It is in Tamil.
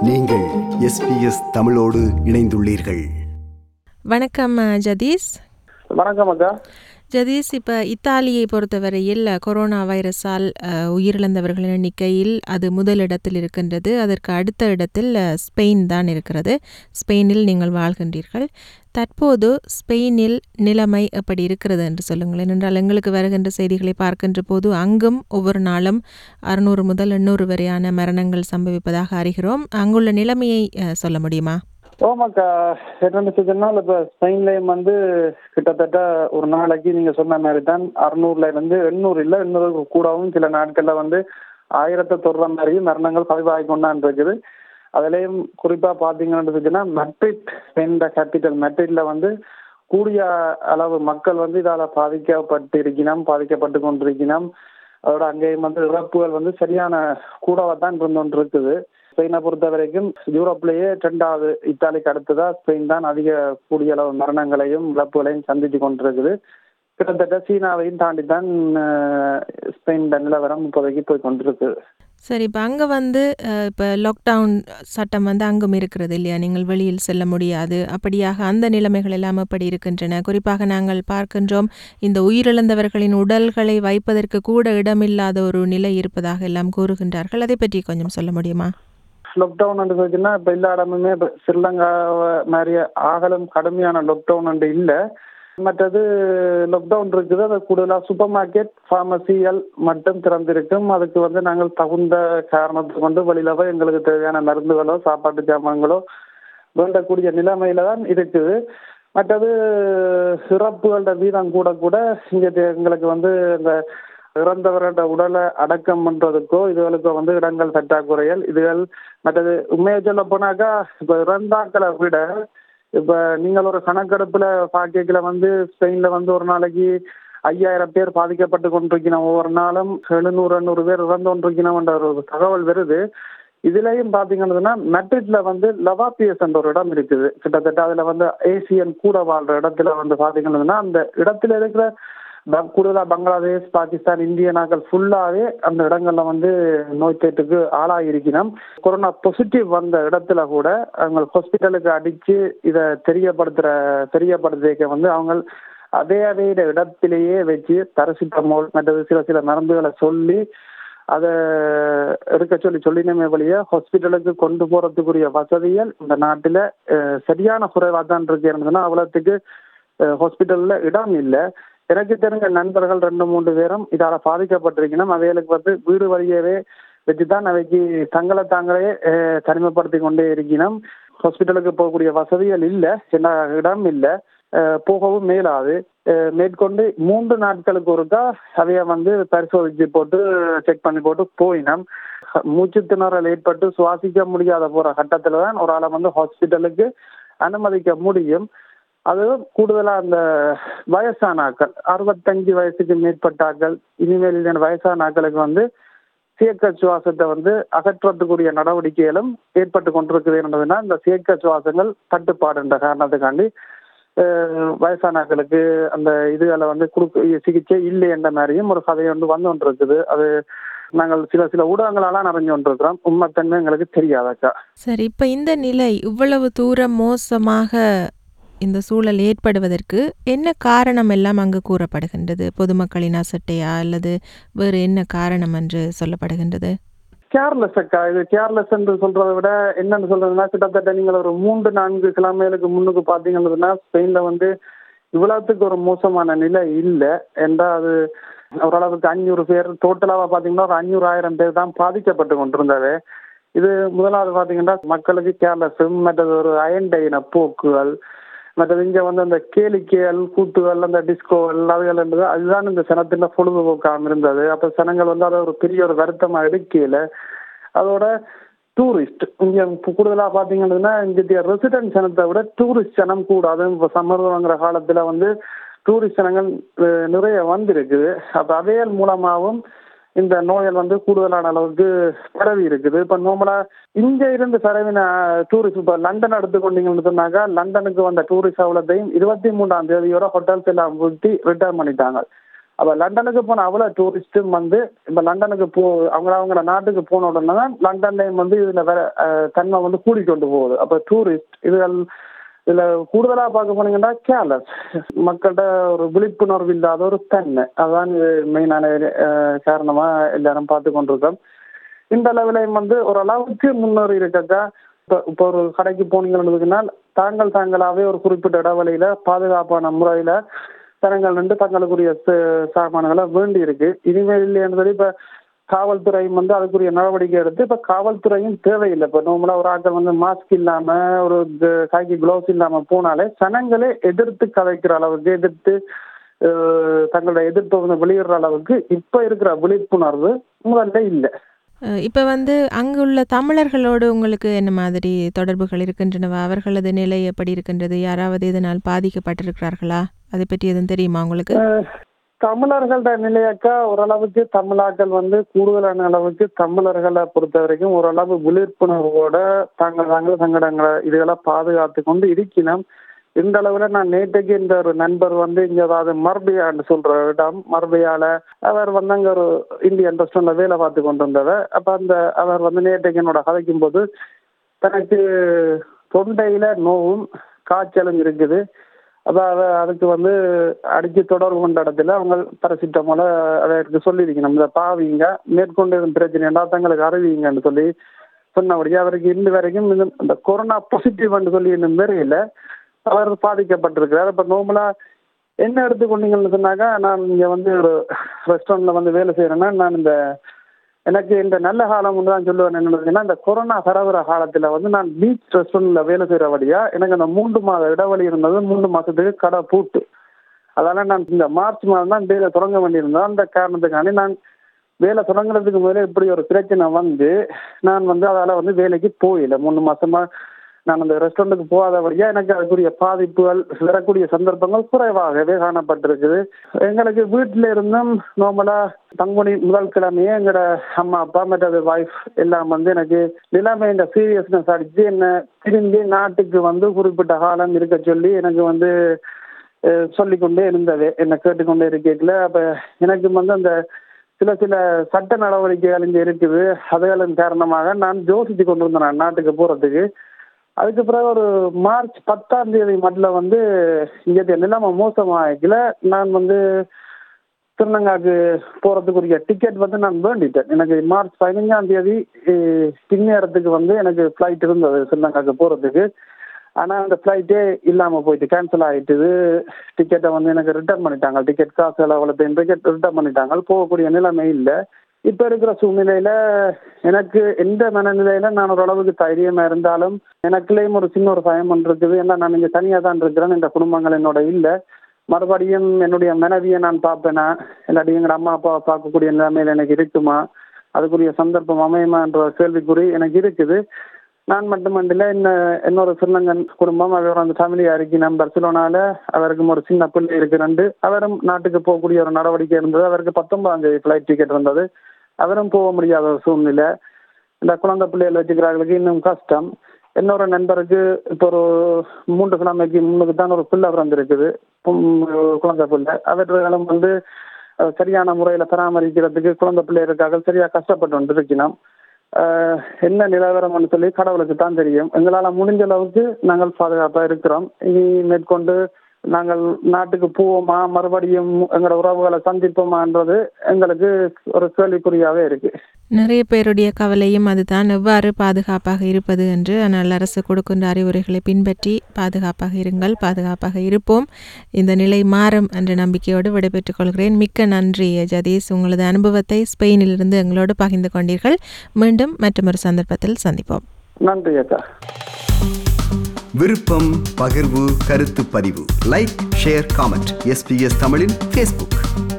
நீங்கள் எஸ்பிஎஸ் தமிழோடு இணைந்துள்ளீர்கள் வணக்கம் அஹ், ஜதீஷ் வணக்கம் அக்கா ஜதீஷ் இப்போ இத்தாலியை பொறுத்தவரையில் கொரோனா வைரஸால் அஹ், உயிரிழந்தவர்களின் எண்ணிக்கையில் அது முதலிடத்தில் இருக்கின்றது அதற்கு அடுத்த இடத்தில் அஹ், ஸ்பெயின் தான் இருக்கிறது ஸ்பெயினில் நீங்கள் வாழ்கின்றீர்கள் தற்போது ஸ்பெயினில் நிலைமை எப்படி இருக்கிறது என்று சொல்லுங்களேன் என்றால் எங்களுக்கு வருகின்ற செய்திகளை பார்க்கின்ற போது அங்கும் ஒவ்வொரு நாளும் அறுநூறு முதல் எண்ணூறு வரையான மரணங்கள் சம்பவிப்பதாக அறிகிறோம் அங்குள்ள நிலைமையை அஹ், சொல்ல முடியுமா ஓமாக்கா என்னன்னு சொன்னால் இப்போ ஸ்பெயின்லேயும் வந்து கிட்டத்தட்ட ஒரு நாளைக்கு நீங்க சொன்ன மாதிரி தான் அறுநூறுல இருந்து எண்ணூறு இல்லை எண்ணூறுக்கு கூடவும் சில நாட்கள்ல வந்து ஆயிரத்தை தொடுற மாதிரியும் மரணங்கள் பதிவாகி கொண்டான் இருக்குது அதுலேயும் குறிப்பா பாத்தீங்கன்னு சொன்னா மெட்ரிட் ஸ்பெயின் கேபிட்டல் மெட்ரிட்ல வந்து கூடிய அளவு மக்கள் வந்து இதால பாதிக்கப்பட்டிருக்கணும் பாதிக்கப்பட்டு கொண்டிருக்கணும் அதோட அங்கேயும் வந்து இறப்புகள் வந்து சரியான கூடவா தான் இருந்து கொண்டு இருக்குது ஸ்பெயினை பொறுத்த வரைக்கும் யூரோப்லேயே ரெண்டாவது இத்தாலிக்கு அடுத்ததா ஸ்பெயின் தான் அதிக கூடிய அளவு மரணங்களையும் இழப்புகளையும் சந்திச்சு கொண்டிருக்குது கிட்டத்தட்ட சீனாவையும் தாண்டி தான் அஹ், ஸ்பெயின் நிலவரம் இப்போதைக்கு போய் கொண்டிருக்கு சரி இப்போ அங்கே வந்து இப்போ லாக்டவுன் சட்டம் வந்து அங்கும் இருக்கிறது இல்லையா நீங்கள் வெளியில் செல்ல முடியாது அப்படியாக அந்த நிலைமைகள் எல்லாம் எப்படி இருக்கின்றன குறிப்பாக நாங்கள் பார்க்கின்றோம் இந்த உயிரிழந்தவர்களின் உடல்களை வைப்பதற்கு கூட இடமில்லாத ஒரு நிலை இருப்பதாக எல்லாம் கூறுகின்றார்கள் அதை பற்றி கொஞ்சம் சொல்ல முடியுமா லாக்டவுன் சொல்லிச்சுன்னா இப்போ எல்லா இடமுமே இப்போ ஸ்ரீலங்கா மாதிரி ஆகலும் கடுமையான லாக்டவுன் இல்லை மற்றது லாக்டவுன் இருக்குது அது கூடுதலாக சூப்பர் மார்க்கெட் ஃபார்மசிகள் மட்டும் திறந்திருக்கும் அதுக்கு வந்து நாங்கள் தகுந்த காரணத்தை கொண்டு வெளியில போய் எங்களுக்கு தேவையான மருந்துகளோ சாப்பாட்டு சாமான்களோ வேண்டக்கூடிய நிலைமையில தான் இருக்குது மற்றது சிறப்புகளோட வீதம் கூட கூட இங்கே எங்களுக்கு வந்து இந்த இறந்தவரோட உடலை அடக்கம் பண்றதுக்கோ இதுகளுக்கோ வந்து இடங்கள் பற்றாக்குறைகள் இதுகள் மற்றது உண்மையை சொல்ல போனாக்கா இப்ப இறந்தாக்களை விட இப்ப நீங்கள் ஒரு கணக்கெடுப்புல பாக்கல வந்து ஸ்பெயின்ல வந்து ஒரு நாளைக்கு ஐயாயிரம் பேர் பாதிக்கப்பட்டு கொண்டிருக்கணும் ஒவ்வொரு நாளும் எழுநூறு எண்ணூறு பேர் இறந்து கொண்டிருக்கணும்ன்ற ஒரு தகவல் வருது இதுலயும் பாத்தீங்கன்னா மெட்ரிட்ல வந்து லவாபியஸ் என்ற ஒரு இடம் இருக்குது கிட்டத்தட்ட அதுல வந்து ஏசியன் கூட வாழ்ற இடத்துல வந்து பாத்தீங்கன்னா அந்த இடத்துல இருக்கிற ப- கூடுதலா பங்களாதேஷ் பாகிஸ்தான் இந்திய நாட்கள் ஃபுல்லாவே அந்த இடங்கள்ல வந்து நோய் தொற்றுக்கு ஆளாகி இருக்கணும் கொரோனா பாசிட்டிவ் வந்த இடத்துல கூட அவங்க ஹாஸ்பிட்டலுக்கு அடிச்சு இதை தெரியப்படுத்துற தெரியப்படுத்திக்க வந்து அவங்க அதே அதே இடத்திலேயே வச்சு தரசிட்டமோல் மற்றது சில சில மருந்துகளை சொல்லி அதை எடுக்க சொல்லி சொல்லினமே வழிய ஹாஸ்பிட்டலுக்கு கொண்டு போறதுக்குரிய வசதிகள் இந்த நாட்டுல அஹ், சரியான குறைவா தான் இருக்கு இருந்ததுன்னா அவ்வளோத்துக்கு ஹாஸ்பிட்டல்ல இடம் இல்லை எனக்கு தெரிஞ்ச நண்பர்கள் ரெண்டு மூன்று பேரும் இதால பாதிக்கப்பட்டிருக்கணும் அவைகளுக்கு வந்து வீடு வழியவே வச்சுதான் அவைக்கு தங்களை தாங்களே அஹ், தனிமைப்படுத்தி கொண்டே இருக்கணும் ஹாஸ்பிட்டலுக்கு போகக்கூடிய வசதிகள் இல்லை என்ன இடம் இல்லை அஹ், போகவும் மேலாது அஹ், மேற்கொண்டு மூன்று நாட்களுக்கு ஒருக்கா அதைய வந்து பரிசோதிச்சு போட்டு செக் பண்ணி போட்டு போயினோம் மூச்சு திணறல் ஏற்பட்டு சுவாசிக்க முடியாத போற கட்டத்துல தான் ஒரு ஆளை வந்து ஹாஸ்பிட்டலுக்கு அனுமதிக்க முடியும் அது கூடுதலா அந்த வயசான ஆட்கள் அறுபத்தஞ்சு வயசுக்கு மேற்பட்ட ஆட்கள் இனிமேல் இந்த வயசான ஆட்களுக்கு வந்து சியக்க சுவாசத்தை வந்து அகற்றத்துக்குரிய நடவடிக்கைகளும் ஏற்பட்டு கொண்டிருக்குது என்பதுனா இந்த சியக்க சுவாசங்கள் தட்டுப்பாடு என்ற காரணத்துக்காண்டி அஹ், வயசான ஆட்களுக்கு அந்த இதுகளை வந்து கொடுக்க சிகிச்சை இல்லை என்ற மாதிரியும் ஒரு கதை வந்து வந்து கொண்டிருக்குது அது நாங்கள் சில சில ஊடகங்களால நிறைஞ்சு கொண்டிருக்கிறோம் உண்மைத்தன்மை எங்களுக்கு தெரியாதாக்கா சரி இப்போ இந்த நிலை இவ்வளவு தூரம் மோசமாக இந்த சூழல் ஏற்படுவதற்கு என்ன காரணம் எல்லாம் அங்கு கூறப்படுகின்றது பொதுமக்களின் அசட்டையா அல்லது வேறு என்ன காரணம் என்று சொல்லப்படுகின்றது கேர்லெஸ் அக்கா இது கேர்லெஸ் என்று சொல்றதை விட என்னன்னு சொல்றதுன்னா கிட்டத்தட்ட நீங்கள் ஒரு மூன்று நான்கு கிழமைகளுக்கு முன்னுக்கு பாத்தீங்கன்னா ஸ்பெயின்ல வந்து இவ்வளவுக்கு ஒரு மோசமான நிலை இல்லை என்றால் அது ஓரளவுக்கு அஞ்சூறு பேர் டோட்டலாக பார்த்தீங்கன்னா ஒரு அஞ்சூறு ஆயிரம் பேர் தான் பாதிக்கப்பட்டு கொண்டிருந்தது இது முதலாவது பார்த்தீங்கன்னா மக்களுக்கு கேர்லெஸ் மற்றது ஒரு அயன்டைன போக்குகள் மற்றது இங்க வந்து அந்த கேளிக்கைகள் கூத்துகள் அந்த டிஸ்கோகள் அதுகள் என்பது அதுதான் இந்த சனத்தின் பொழுதுபோக்காக இருந்தது அப்ப சனங்கள் வந்து அதை ஒரு பெரிய ஒரு வருத்தமா எடுக்கல அதோட டூரிஸ்ட் இங்க இப்ப கூடுதலா பாத்தீங்கன்னா இங்க ரெசிடென்ட் சனத்தை விட டூரிஸ்ட் சனம் கூட அதுவும் இப்ப சம்மர் வாங்குற காலத்துல வந்து டூரிஸ்ட் சனங்கள் அஹ், நிறைய வந்திருக்குது அப்ப அவையல் மூலமாகவும் இந்த நோயல் வந்து கூடுதலான அளவுக்கு பரவி இருக்குது இப்ப நார்மலா இங்க இருந்து பரவின டூரிஸ்ட் இப்ப லண்டன் எடுத்துக்கொண்டீங்கன்னு சொன்னாக்கா லண்டனுக்கு வந்த டூரிஸ்ட் அவ்வளோத்தையும் இருபத்தி மூன்றாம் தேதியோட ஹோட்டல்ஸ் எல்லாம் ஊட்டி ரிட்டர்ன் பண்ணிட்டாங்க அப்ப லண்டனுக்கு போன அவ்வளவு டூரிஸ்டும் வந்து இப்ப லண்டனுக்கு போ அவங்க அவங்கள நாட்டுக்கு போன உடனே தான் லண்டன்லயும் வந்து இதுல வேற அஹ், தன்மை வந்து கூடிக்கொண்டு போகுது அப்ப டூரிஸ்ட் இதுகள் இதுல கூடுதலா பார்க்க போனீங்கன்னா கேர்லஸ் மக்கள்கிட்ட ஒரு விழிப்புணர்வு இல்லாத ஒரு தன்மை அதுதான் இது மெயினான அஹ், காரணமா எல்லாரும் பார்த்து கொண்டிருக்கோம் இந்த அளவுலையும் வந்து ஓரளவுக்கு முன்னேறி இருக்கக்கா இப்போ இப்போ ஒரு கடைக்கு போனீங்கன்னா தாங்கள் தாங்களாவே ஒரு குறிப்பிட்ட இடைவெளியில பாதுகாப்பான முறையில தரங்கள் நின்று தங்களுக்குரிய ச- சாமான்களை வேண்டி இருக்கு இனிமேல் இல்லைன்னு சொல்லி இப்ப காவல்துறையும் வந்து அதுக்குரிய நடவடிக்கை எடுத்து இப்ப காவல்துறையும் தேவையில்லை இப்ப நார்மலா ஒரு ஆட்கள் வந்து மாஸ்க் இல்லாம ஒரு க- கைக்கு க்ளவுஸ் இல்லாம போனாலே சனங்களே எதிர்த்து கதைக்கிற அளவுக்கு எதிர்த்து அஹ், தங்களோட எதிர்ப்பை வந்து வெளியிடுற அளவுக்கு இப்ப இருக்கிற விழிப்புணர்வு முதல்ல இல்லை அஹ் இப்ப வந்து அங்குள்ள தமிழர்களோடு உங்களுக்கு என்ன மாதிரி தொடர்புகள் இருக்கின்றனவா அவர்களது நிலை எப்படி இருக்கின்றது யாராவது இதனால் பாதிக்கப்பட்டிருக்கிறார்களா அதை பற்றி எதுவும் தெரியுமா உங்களுக்கு தமிழர்களோட நிலையாக்கா ஓரளவுக்கு தமிழாக்கள் வந்து கூடுதலான அளவுக்கு தமிழர்களை பொறுத்த வரைக்கும் ஓரளவு விழிப்புணர்வோட தாங்கள் தாங்கள் சங்கடங்களை இதுகளை பாதுகாத்து கொண்டு இருக்கணும் இந்த அளவுல நான் நேற்றுக்கு இந்த ஒரு நண்பர் வந்து இங்க அதாவது மர்பியான்னு சொல்ற இடம் மர்பியால அவர் வந்து அங்க ஒரு இந்தியன் ரெஸ்டாரண்ட்ல வேலை பார்த்து கொண்டு வந்தவர் அப்ப அந்த அவர் வந்து நேற்றுக்கு என்னோட கதைக்கும் போது தனக்கு தொண்டையில நோவும் காய்ச்சலும் இருக்குது அதாவது அதுக்கு வந்து அடிச்சு தொடர்பு கொண்ட இடத்துல அவங்க பரசிட்டமோல அதற்கு சொல்லியிருக்கணும் இந்த பாவிங்க மேற்கொண்டு எதுவும் பிரச்சனை தங்களுக்கு அறிவிங்கன்னு சொல்லி சொன்னபடியே அவருக்கு இன்று வரைக்கும் இந்த இந்த கொரோனா பாசிட்டிவ்னு சொல்லி இன்னும் தெரியல அவர் பாதிக்கப்பட்டிருக்கிறார் இப்போ நார்மலா என்ன எடுத்துக்கொண்டீங்கன்னு சொன்னாக்கா நான் இங்க வந்து ஒரு ரெஸ்டாரண்ட்ல வந்து வேலை செய்யறேன்னா நான் இந்த எனக்கு இந்த நல்ல காலம் ஒன்று தான் சொல்லுவேன் என்னன்னா இந்த கொரோனா பரவுற காலத்துல வந்து நான் பீச் ரெஸ்டாரண்ட்ல வேலை செய்யறபடியா எனக்கு அந்த மூன்று மாத இடைவெளி இருந்தது மூன்று மாசத்துக்கு கடை பூட்டு அதனால நான் இந்த மார்ச் மாதம் தான் வேலை தொடங்க வேண்டியிருந்தேன் அந்த காரணத்துக்காண்டி நான் வேலை தொடங்குறதுக்கு முதல்ல இப்படி ஒரு பிரச்சனை வந்து நான் வந்து அதால வந்து வேலைக்கு போயில மூணு மாசமா நான் அந்த ரெஸ்டாரண்ட்டுக்கு போகாதபடியா எனக்கு அதுக்குரிய பாதிப்புகள் வரக்கூடிய சந்தர்ப்பங்கள் குறைவாகவே காணப்பட்டிருக்குது எங்களுக்கு வீட்டில இருந்தும் நார்மலா பங்குனி முதல் கிழமையே எங்களோட அம்மா அப்பா மற்றது வைஃப் எல்லாம் வந்து எனக்கு நிலைமை இந்த சீரியஸ்னஸ் அடிச்சு என்ன திரும்பி நாட்டுக்கு வந்து குறிப்பிட்ட காலம் இருக்க சொல்லி எனக்கு வந்து அஹ், சொல்லிக்கொண்டே இருந்தது என்னை கேட்டுக்கொண்டே இருக்கல அப்ப எனக்கு வந்து அந்த சில சில சட்ட நடவடிக்கைகள் இங்க இருக்குது அதுகளின் காரணமாக நான் யோசிச்சு கொண்டு வந்தேன் நான் நாட்டுக்கு போறதுக்கு அதுக்கு பிறகு ஒரு மார்ச் பத்தாம் தேதி மட்டும் வந்து இங்கே நிலைமை மோசமாகல நான் வந்து திருநங்காக்கு போறதுக்குரிய டிக்கெட் வந்து நான் வேண்டிட்டேன் எனக்கு மார்ச் பதினஞ்சாம் தேதி அஹ், பின்னேறத்துக்கு வந்து எனக்கு ஃப்ளைட் இருந்தது திருநங்காக்கு போறதுக்கு ஆனா அந்த ஃப்ளைட்டே இல்லாம போயிட்டு கேன்சல் ஆயிட்டுது டிக்கெட்டை வந்து எனக்கு ரிட்டர்ன் பண்ணிட்டாங்க டிக்கெட் காசு அவ்வளோ டிக்கெட் ரிட்டர்ன் பண்ணிட்டாங்க போகக்கூடிய நிலைமை இல்லை இப்ப இருக்கிற சூழ்நிலையில எனக்கு எந்த மனநிலையில நான் ஓரளவுக்கு தைரியமா இருந்தாலும் எனக்குள்ளேயும் ஒரு சின்ன ஒரு பயம் ஒன்று இருக்குது ஏன்னா நான் இங்க தனியா தான் இருக்கிறேன் இந்த குடும்பங்கள் என்னோட இல்ல மறுபடியும் என்னுடைய மனைவியை நான் பார்ப்பேனா இல்லாட்டி எங்க அம்மா அப்பாவை பார்க்கக்கூடிய நிலைமையில எனக்கு இருக்குமா அதுக்குரிய சந்தர்ப்பம் அமையுமா என்ற ஒரு கேள்விக்குறி எனக்கு இருக்குது நான் மட்டுமண்டில்ல என்ன இன்னொரு சிறுலங்கன் குடும்பம் அவர் அந்த ஃபேமிலியா இருக்கு நம்ம பர்சிலோனால அவருக்கும் ஒரு சின்ன பிள்ளை இருக்கு ரெண்டு அவரும் நாட்டுக்கு போகக்கூடிய ஒரு நடவடிக்கை இருந்தது அவருக்கு பத்தொன்பதாம் தேதி ஃபிளைட் டிக்கெட் இருந்தது அவரும் போக முடியாத ஒரு சூழ்நிலை இந்த குழந்தை பிள்ளைகள் வச்சுக்கிறார்களுக்கு இன்னும் கஷ்டம் இன்னொரு நண்பருக்கு இப்போ ஒரு மூன்று கிழமைக்கு முன்னுக்கு தான் ஒரு பிள்ளை பிறந்திருக்குது உம், குழந்தை பிள்ளை அவர்களும் வந்து அஹ், சரியான முறையில பராமரிக்கிறதுக்கு குழந்தை பிள்ளைகளுக்காக சரியா கஷ்டப்பட்டு கொண்டு இருக்கணும் ஆஹ் என்ன நிலவரம்னு சொல்லி கடவுளுக்கு தான் தெரியும் எங்களால முடிஞ்ச அளவுக்கு நாங்கள் பாதுகாப்பா இருக்கிறோம் இனி மேற்கொண்டு நாங்கள் நாட்டுக்கு போவோமா மறுபடியும் எங்களோட உறவுகளை சந்திப்போமான்றது எங்களுக்கு ஒரு கேள்விக்குறியாவே இருக்கு நிறைய பேருடைய கவலையும் அதுதான் எவ்வாறு பாதுகாப்பாக இருப்பது என்று ஆனால் அரசு கொடுக்கின்ற அறிவுரைகளை பின்பற்றி பாதுகாப்பாக இருங்கள் பாதுகாப்பாக இருப்போம் இந்த நிலை மாறும் என்ற நம்பிக்கையோடு விடைபெற்றுக் கொள்கிறேன் மிக்க நன்றி ஜதீஷ் உங்களது அனுபவத்தை ஸ்பெயினிலிருந்து எங்களோடு பகிர்ந்து கொண்டீர்கள் மீண்டும் மற்றொரு சந்தர்ப்பத்தில் சந்திப்போம் நன்றி அக்கா விருப்பம் பகிர்வு கருத்து பதிவு லைக் ஷேர் காமெண்ட் எஸ்பிஎஸ் தமிழின் ஃபேஸ்புக்